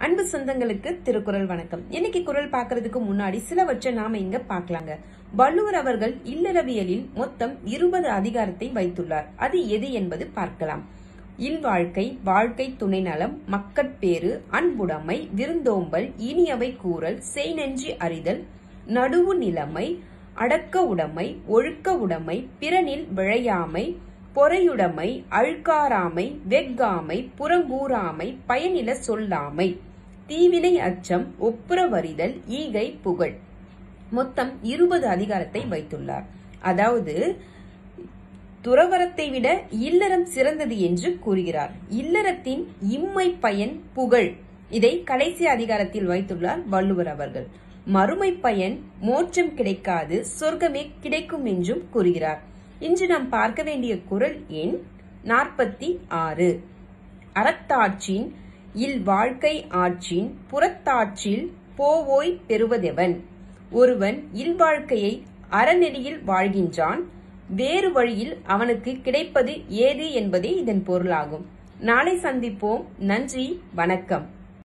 அன்பு சொந்தங்களுக்கு திருக்குறள் வணக்கம் இன்னைக்கு குரல் பார்க்கறதுக்கு முன்னாடி சிலவற்றை நாம இங்க பார்க்கலாங்க வள்ளுவர் அவர்கள் இல்லறவியலில் மொத்தம் இருபது அதிகாரத்தை வைத்துள்ளார் அது எது என்பது பார்க்கலாம் இல்வாழ்க்கை வாழ்க்கை துணை நலம் மக்கட்பேறு அன்புடைமை விருந்தோம்பல் இனியவை கூறல் செய்நெஞ்சி அறிதல் நடுவு நிலைமை அடக்க உடைமை ஒழுக்க உடைமை பிறனில் விழையாமை பொறையுடைமை அழுக்காராமை வெட்காமை புறங்கூறாமை பயனில சொல்லாமை தீவினை அச்சம் ஒப்புரவறிதல் ஈகை புகழ் மொத்தம் இருபது அதிகாரத்தை வைத்துள்ளார் அதாவது துறவரத்தை விட இல்லறம் சிறந்தது என்று கூறுகிறார் இல்லறத்தின் இம்மை பயன் புகழ் இதை கடைசி அதிகாரத்தில் வைத்துள்ளார் வள்ளுவர் அவர்கள் மறுமை பயன் மோட்சம் கிடைக்காது சொர்க்கமே கிடைக்கும் என்றும் கூறுகிறார் இன்று நாம் பார்க்க வேண்டிய குரல் எண் நாற்பத்தி ஆறு அறத்தாட்சின் இல் வாழ்க்கை ஆட்சின் புறத்தாட்சில் போவோய் பெறுவதெவன் ஒருவன் இல்வாழ்க்கையை அறநெறியில் வாழ்கின்றான் வேறு வழியில் அவனுக்கு கிடைப்பது ஏது என்பதே இதன் பொருளாகும் நாளை சந்திப்போம் நன்றி வணக்கம்